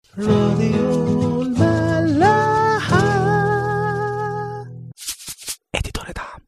راديو الملاحة اديتور دعم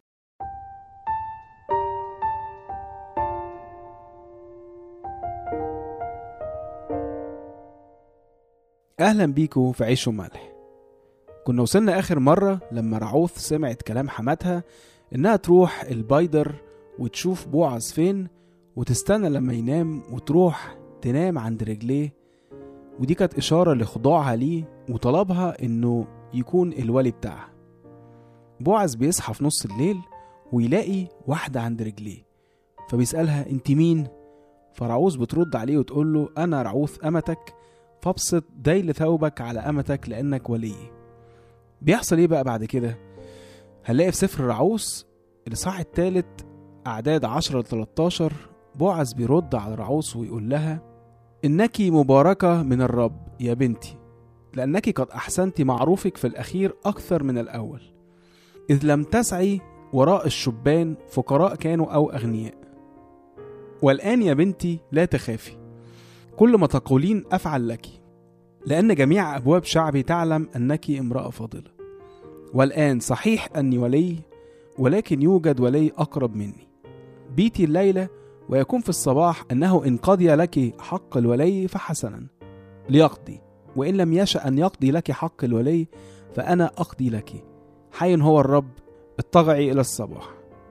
أهلا بيكم في عيش وملح كنا وصلنا آخر مرة لما رعوث سمعت كلام حماتها إنها تروح البايدر وتشوف بوعز فين وتستنى لما ينام وتروح تنام عند رجليه ودي كانت إشارة لخضوعها ليه وطلبها إنه يكون الولي بتاعها بوعز بيصحى في نص الليل ويلاقي واحدة عند رجليه فبيسألها انت مين؟ فرعوث بترد عليه وتقول له أنا رعوث أمتك فابسط ديل ثوبك على أمتك لأنك ولي بيحصل إيه بقى بعد كده؟ هنلاقي في سفر رعوث الإصحاح التالت أعداد 10 ل 13 بوعز بيرد على رعوث ويقول لها إنك مباركة من الرب يا بنتي لأنك قد أحسنت معروفك في الأخير أكثر من الأول إذ لم تسعي وراء الشبان فقراء كانوا أو أغنياء والآن يا بنتي لا تخافي كل ما تقولين أفعل لك لأن جميع أبواب شعبي تعلم أنك امرأة فاضلة والآن صحيح أني ولي ولكن يوجد ولي أقرب مني بيتي الليلة ويكون في الصباح أنه إن قضي لك حق الولي فحسنا ليقضي وإن لم يشأ أن يقضي لك حق الولي فأنا أقضي لك حي هو الرب اطغعي إلى الصباح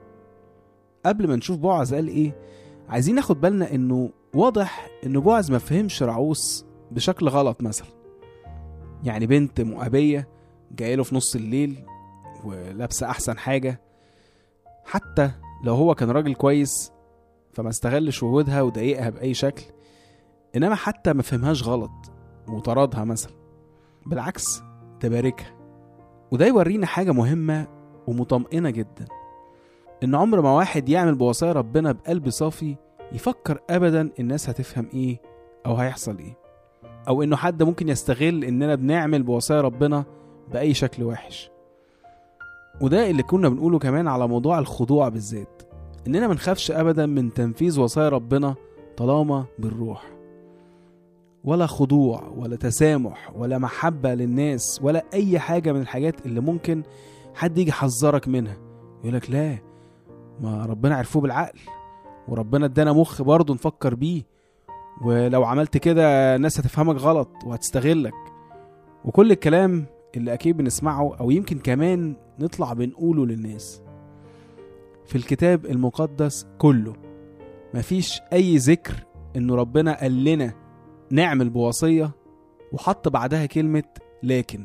قبل ما نشوف بوعز قال إيه عايزين ناخد بالنا إنه واضح إن بوعز ما فهمش رعوس بشكل غلط مثلا يعني بنت مؤبية جاية له في نص الليل ولابسة أحسن حاجة حتى لو هو كان راجل كويس فما استغلش وجودها وضايقها بأي شكل إنما حتى ما فهمهاش غلط وطردها مثلا بالعكس تباركها وده يورينا حاجة مهمة ومطمئنة جدا إن عمر ما واحد يعمل بوصايا ربنا بقلب صافي يفكر أبدا الناس هتفهم إيه أو هيحصل إيه أو إنه حد ممكن يستغل إننا بنعمل بوصايا ربنا بأي شكل وحش وده اللي كنا بنقوله كمان على موضوع الخضوع بالذات إننا منخافش أبدا من تنفيذ وصايا ربنا طالما بالروح ولا خضوع ولا تسامح ولا محبة للناس ولا أي حاجة من الحاجات اللي ممكن حد يجي يحذرك منها يقولك لا ما ربنا عرفوه بالعقل وربنا ادانا مخ برضه نفكر بيه ولو عملت كده الناس هتفهمك غلط وهتستغلك وكل الكلام اللي أكيد بنسمعه أو يمكن كمان نطلع بنقوله للناس في الكتاب المقدس كله مفيش أي ذكر إنه ربنا قال لنا نعمل بوصية وحط بعدها كلمة لكن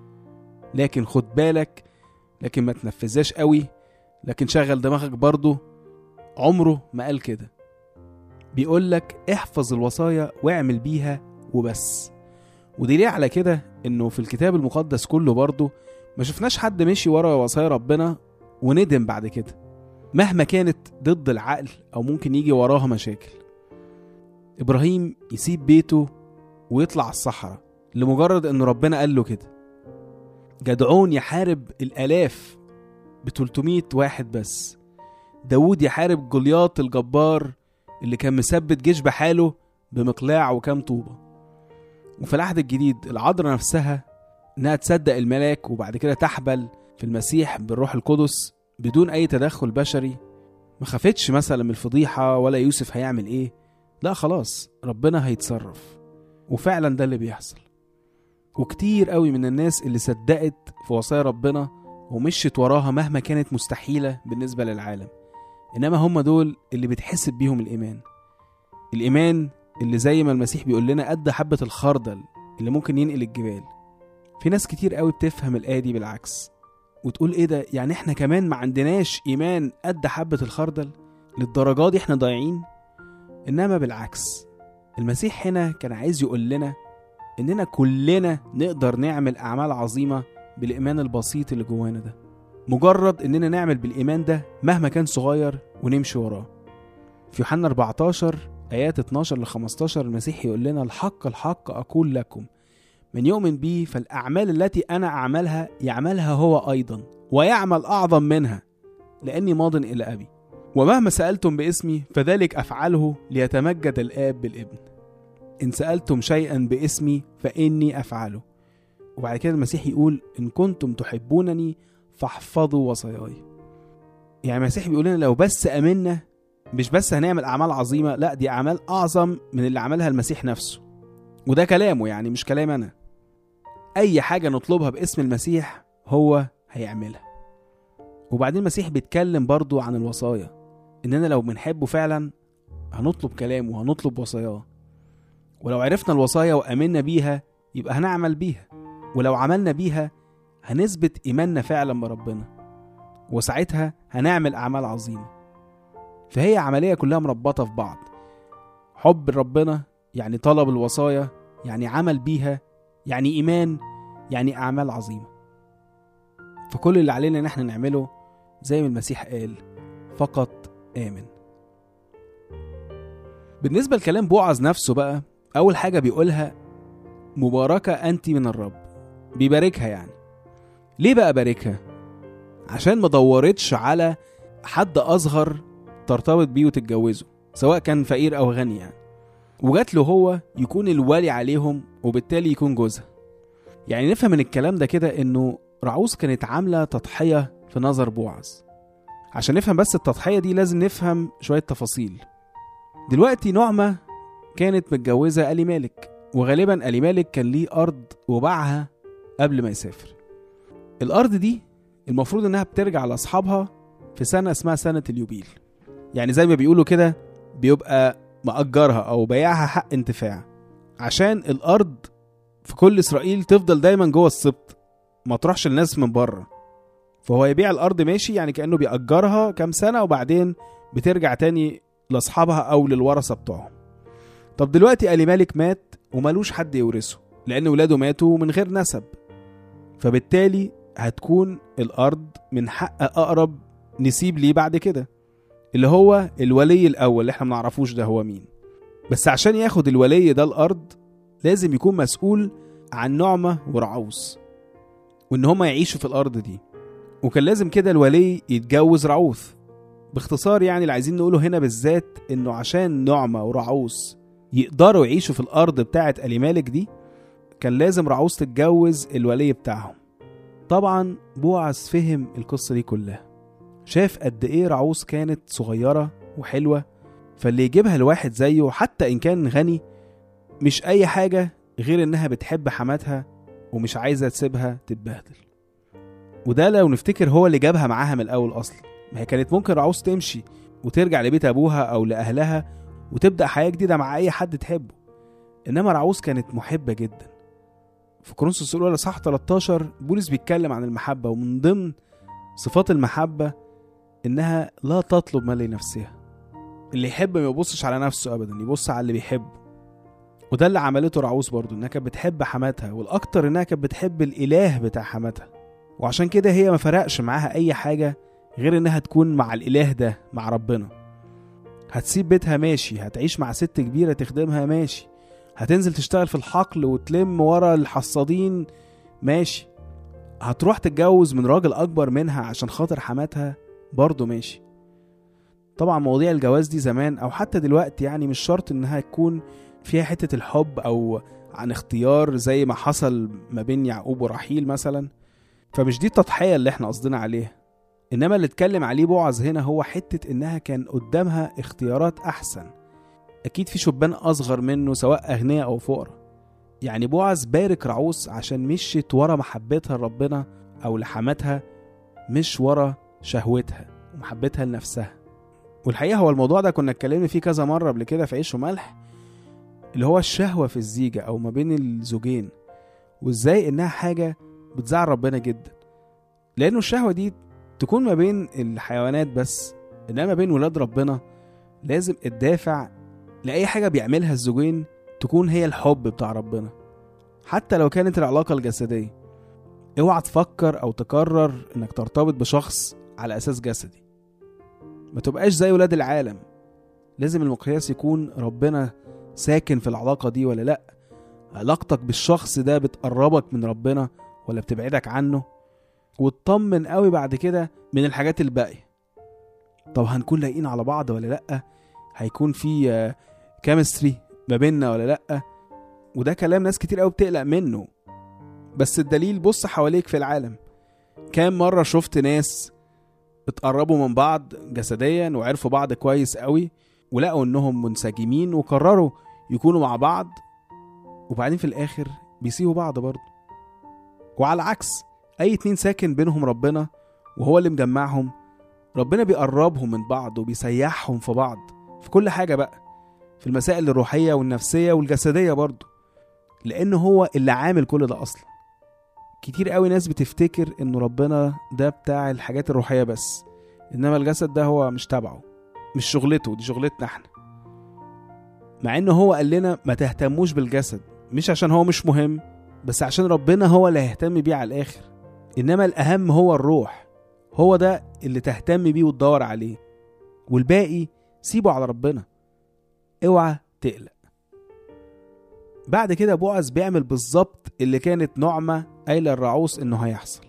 لكن خد بالك لكن ما تنفذهاش قوي لكن شغل دماغك برضه عمره ما قال كده بيقول لك احفظ الوصايا واعمل بيها وبس ودليل على كده انه في الكتاب المقدس كله برضه ما شفناش حد مشي ورا وصايا ربنا وندم بعد كده مهما كانت ضد العقل او ممكن يجي وراها مشاكل ابراهيم يسيب بيته ويطلع الصحراء لمجرد ان ربنا قال له كده جدعون يحارب الالاف ب 300 واحد بس داود يحارب جولياط الجبار اللي كان مثبت جيش بحاله بمقلاع وكام طوبة وفي العهد الجديد العذراء نفسها انها تصدق الملاك وبعد كده تحبل في المسيح بالروح القدس بدون اي تدخل بشري ما خافتش مثلا من الفضيحة ولا يوسف هيعمل ايه لا خلاص ربنا هيتصرف وفعلا ده اللي بيحصل وكتير قوي من الناس اللي صدقت في وصايا ربنا ومشت وراها مهما كانت مستحيلة بالنسبة للعالم إنما هم دول اللي بتحسب بيهم الإيمان الإيمان اللي زي ما المسيح بيقول لنا قد حبة الخردل اللي ممكن ينقل الجبال في ناس كتير قوي بتفهم الآية دي بالعكس وتقول إيه ده يعني إحنا كمان ما عندناش إيمان قد حبة الخردل للدرجة دي إحنا ضايعين إنما بالعكس المسيح هنا كان عايز يقول لنا إننا كلنا نقدر نعمل أعمال عظيمة بالإيمان البسيط اللي جوانا ده مجرد إننا نعمل بالإيمان ده مهما كان صغير ونمشي وراه في يوحنا 14 آيات 12 ل 15 المسيح يقول لنا الحق الحق أقول لكم من يؤمن بي فالأعمال التي أنا أعملها يعملها هو أيضا ويعمل أعظم منها لأني ماض إلى أبي ومهما سألتم باسمي فذلك أفعله ليتمجد الآب بالابن إن سألتم شيئا باسمي فإني أفعله وبعد كده المسيح يقول إن كنتم تحبونني فاحفظوا وصاياي يعني المسيح بيقول لنا لو بس امنا مش بس هنعمل اعمال عظيمه لا دي اعمال اعظم من اللي عملها المسيح نفسه وده كلامه يعني مش كلام انا اي حاجه نطلبها باسم المسيح هو هيعملها وبعدين المسيح بيتكلم برضو عن الوصايا اننا لو بنحبه فعلا هنطلب كلامه وهنطلب وصاياه ولو عرفنا الوصايا وامنا بيها يبقى هنعمل بيها ولو عملنا بيها هنثبت ايماننا فعلا بربنا وساعتها هنعمل اعمال عظيمه فهي عمليه كلها مربطه في بعض حب ربنا يعني طلب الوصايا يعني عمل بيها يعني ايمان يعني اعمال عظيمه فكل اللي علينا ان احنا نعمله زي ما المسيح قال فقط امن بالنسبه لكلام بوعز نفسه بقى اول حاجه بيقولها مباركه انت من الرب بيباركها يعني ليه بقى باركها عشان ما دورتش على حد اصغر ترتبط بيه وتتجوزه سواء كان فقير او غني يعني وجات له هو يكون الوالي عليهم وبالتالي يكون جوزها يعني نفهم من الكلام ده كده انه رعوز كانت عامله تضحيه في نظر بوعز عشان نفهم بس التضحيه دي لازم نفهم شويه تفاصيل دلوقتي نعمه كانت متجوزه الي مالك وغالبا الي مالك كان ليه ارض وباعها قبل ما يسافر الارض دي المفروض انها بترجع لاصحابها في سنه اسمها سنه اليوبيل يعني زي ما بيقولوا كده بيبقى مأجرها او بايعها حق انتفاع عشان الارض في كل اسرائيل تفضل دايما جوه السبط ما تروحش الناس من بره فهو يبيع الارض ماشي يعني كانه بيأجرها كام سنه وبعدين بترجع تاني لاصحابها او للورثه بتوعهم طب دلوقتي الي مالك مات وملوش حد يورثه لان ولاده ماتوا من غير نسب فبالتالي هتكون الارض من حق اقرب نسيب ليه بعد كده اللي هو الولي الاول اللي احنا ما نعرفوش ده هو مين بس عشان ياخد الولي ده الارض لازم يكون مسؤول عن نعمة ورعوس وان هما يعيشوا في الارض دي وكان لازم كده الولي يتجوز رعوث باختصار يعني اللي عايزين نقوله هنا بالذات انه عشان نعمة ورعوس يقدروا يعيشوا في الارض بتاعه الي مالك دي كان لازم رعوس تتجوز الولي بتاعهم طبعا بوعز فهم القصة دي كلها شاف قد ايه رعوس كانت صغيرة وحلوة فاللي يجيبها لواحد زيه حتى ان كان غني مش اي حاجة غير انها بتحب حماتها ومش عايزة تسيبها تتبهدل وده لو نفتكر هو اللي جابها معاها من الاول اصلا ما هي كانت ممكن رعوس تمشي وترجع لبيت ابوها او لاهلها وتبدا حياه جديده مع اي حد تحبه انما رعوس كانت محبه جدا في كورنثوس الاولى صح 13 بولس بيتكلم عن المحبه ومن ضمن صفات المحبه انها لا تطلب ما لنفسها اللي يحب ما يبصش على نفسه ابدا يبص على اللي بيحبه وده اللي عملته رعوس برضو انها كانت بتحب حماتها والاكتر انها كانت بتحب الاله بتاع حماتها وعشان كده هي ما فرقش معاها اي حاجه غير انها تكون مع الاله ده مع ربنا هتسيب بيتها ماشي هتعيش مع ست كبيره تخدمها ماشي هتنزل تشتغل في الحقل وتلم ورا الحصادين ماشي هتروح تتجوز من راجل اكبر منها عشان خاطر حماتها برضه ماشي طبعا مواضيع الجواز دي زمان او حتى دلوقتي يعني مش شرط انها تكون فيها حتة الحب او عن اختيار زي ما حصل ما بين يعقوب ورحيل مثلا فمش دي التضحية اللي احنا قصدنا عليها انما اللي اتكلم عليه بوعز هنا هو حتة انها كان قدامها اختيارات احسن اكيد في شبان اصغر منه سواء اغنياء او فقراء يعني بوعز بارك رعوس عشان مشيت ورا محبتها لربنا او لحماتها مش ورا شهوتها ومحبتها لنفسها والحقيقه هو الموضوع ده كنا اتكلمنا فيه كذا مره قبل كده في عيش وملح اللي هو الشهوه في الزيجه او ما بين الزوجين وازاي انها حاجه بتزعل ربنا جدا لانه الشهوه دي تكون ما بين الحيوانات بس انما ما بين ولاد ربنا لازم الدافع لاي حاجه بيعملها الزوجين تكون هي الحب بتاع ربنا حتى لو كانت العلاقه الجسديه اوعى تفكر او تقرر انك ترتبط بشخص على اساس جسدي ما تبقاش زي ولاد العالم لازم المقياس يكون ربنا ساكن في العلاقة دي ولا لأ علاقتك بالشخص ده بتقربك من ربنا ولا بتبعدك عنه وتطمن قوي بعد كده من الحاجات الباقية طب هنكون لايقين على بعض ولا لأ هيكون في كيمستري ما بيننا ولا لأ وده كلام ناس كتير قوي بتقلق منه بس الدليل بص حواليك في العالم كام مرة شفت ناس اتقربوا من بعض جسديا وعرفوا بعض كويس قوي ولقوا انهم منسجمين وقرروا يكونوا مع بعض وبعدين في الاخر بيسيبوا بعض برضه وعلى العكس اي اتنين ساكن بينهم ربنا وهو اللي مجمعهم ربنا بيقربهم من بعض وبيسيحهم في بعض في كل حاجة بقى في المسائل الروحية والنفسية والجسدية برضه لأن هو اللي عامل كل ده أصلا كتير قوي ناس بتفتكر إن ربنا ده بتاع الحاجات الروحية بس إنما الجسد ده هو مش تبعه مش شغلته دي شغلتنا احنا مع إن هو قال لنا ما تهتموش بالجسد مش عشان هو مش مهم بس عشان ربنا هو اللي هيهتم بيه على الآخر إنما الأهم هو الروح هو ده اللي تهتم بيه وتدور عليه والباقي سيبه على ربنا اوعى تقلق بعد كده بوعز بيعمل بالظبط اللي كانت نعمة قايلة الرعوس انه هيحصل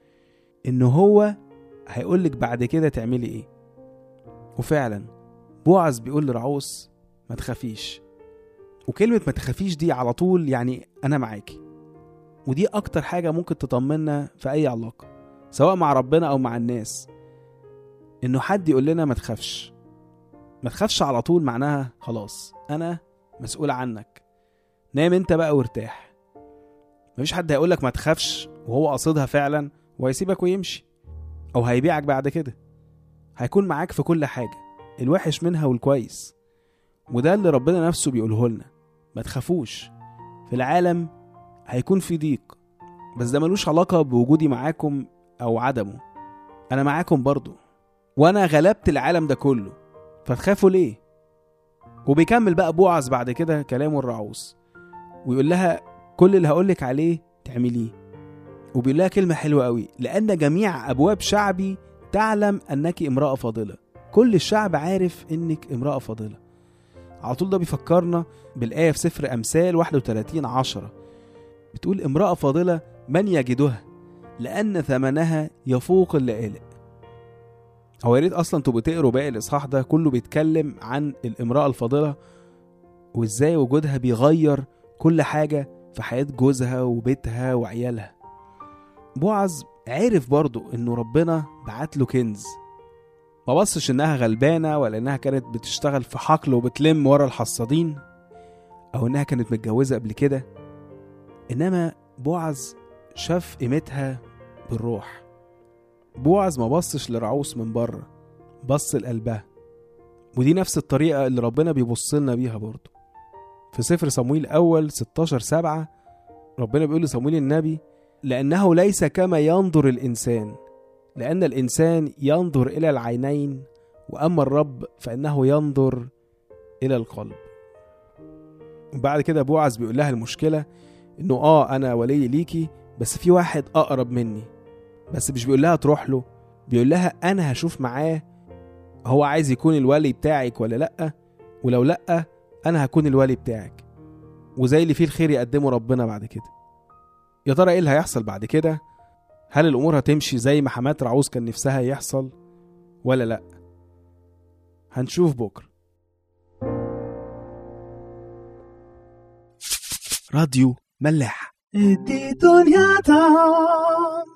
انه هو هيقولك بعد كده تعملي ايه وفعلا بوعز بيقول لرعوس ما تخافيش وكلمة ما تخافيش دي على طول يعني أنا معاكي ودي أكتر حاجة ممكن تطمنا في أي علاقة سواء مع ربنا أو مع الناس إنه حد يقول لنا ما تخافش ما تخافش على طول معناها خلاص أنا مسؤول عنك نام أنت بقى وارتاح مفيش حد هيقولك ما تخافش وهو قصدها فعلا وهيسيبك ويمشي أو هيبيعك بعد كده هيكون معاك في كل حاجة الوحش منها والكويس وده اللي ربنا نفسه بيقوله لنا ما تخافوش في العالم هيكون في ضيق بس ده ملوش علاقة بوجودي معاكم أو عدمه أنا معاكم برضو وأنا غلبت العالم ده كله فتخافوا ليه وبيكمل بقى بوعز بعد كده كلامه الرعوس ويقول لها كل اللي هقولك عليه تعمليه وبيقول لها كلمة حلوة قوي لأن جميع أبواب شعبي تعلم أنك امرأة فاضلة كل الشعب عارف إنك امرأة فاضلة على طول ده بيفكرنا بالآية في سفر أمثال 31 عشرة بتقول امرأة فاضلة من يجدها لأن ثمنها يفوق اللآلئ هو يا ريت أصلا تبقوا تقروا باقي الإصحاح ده كله بيتكلم عن الامرأة الفاضلة وإزاي وجودها بيغير كل حاجة في حياة جوزها وبيتها وعيالها بوعز عرف برضه إنه ربنا بعت له كنز ما بصش إنها غلبانة ولا إنها كانت بتشتغل في حقل وبتلم ورا الحصادين أو إنها كانت متجوزة قبل كده إنما بوعز شاف قيمتها بالروح بوعز ما بصش لرعوس من بره بص لقلبها ودي نفس الطريقة اللي ربنا بيبص لنا بيها برضه في سفر صمويل أول 16 سبعة ربنا بيقول لصمويل النبي لأنه ليس كما ينظر الإنسان لأن الإنسان ينظر إلى العينين وأما الرب فإنه ينظر إلى القلب وبعد كده بوعز بيقول لها المشكلة إنه آه أنا ولي ليكي بس في واحد أقرب مني بس مش بيقول لها تروح له بيقول لها أنا هشوف معاه هو عايز يكون الولي بتاعك ولا لأ ولو لأ أنا هكون الولي بتاعك وزي اللي فيه الخير يقدمه ربنا بعد كده يا ترى ايه اللي هيحصل بعد كده هل الامور هتمشي زي ما حمات رعوز كان نفسها يحصل ولا لا هنشوف بكره راديو ملاح دي دنيا دام